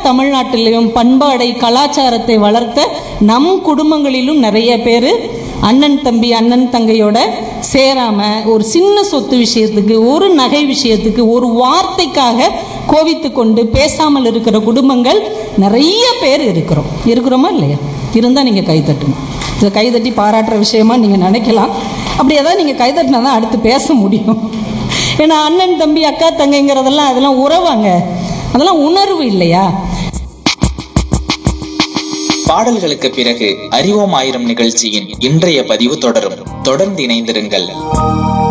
தமிழ்நாட்டிலும் பண்பாடை கலாச்சாரத்தை வளர்த்த நம் குடும்பங்களிலும் நிறைய பேர் அண்ணன் தம்பி அண்ணன் தங்கையோட சேராம ஒரு சின்ன சொத்து விஷயத்துக்கு ஒரு நகை விஷயத்துக்கு ஒரு வார்த்தைக்காக கோவித்து கொண்டு பேசாமல் இருக்கிற குடும்பங்கள் நிறைய பேர் இருக்கிறோம் இருக்கிறோமா இல்லையா இருந்தால் நீங்கள் கை தட்டுங்க இதை கைதட்டி பாராட்டுற விஷயமா நீங்கள் நினைக்கலாம் அப்படி ஏதாவது நீங்கள் கைதட்டினா தான் அடுத்து பேச முடியும் ஏன்னா அண்ணன் தம்பி அக்கா தங்கைங்கிறதெல்லாம் அதெல்லாம் உறவாங்க அதெல்லாம் உணர்வு இல்லையா பாடல்களுக்கு பிறகு அறிவோம் ஆயிரம் நிகழ்ச்சியின் இன்றைய பதிவு தொடரும் தொடர்ந்து இணைந்திருங்கள்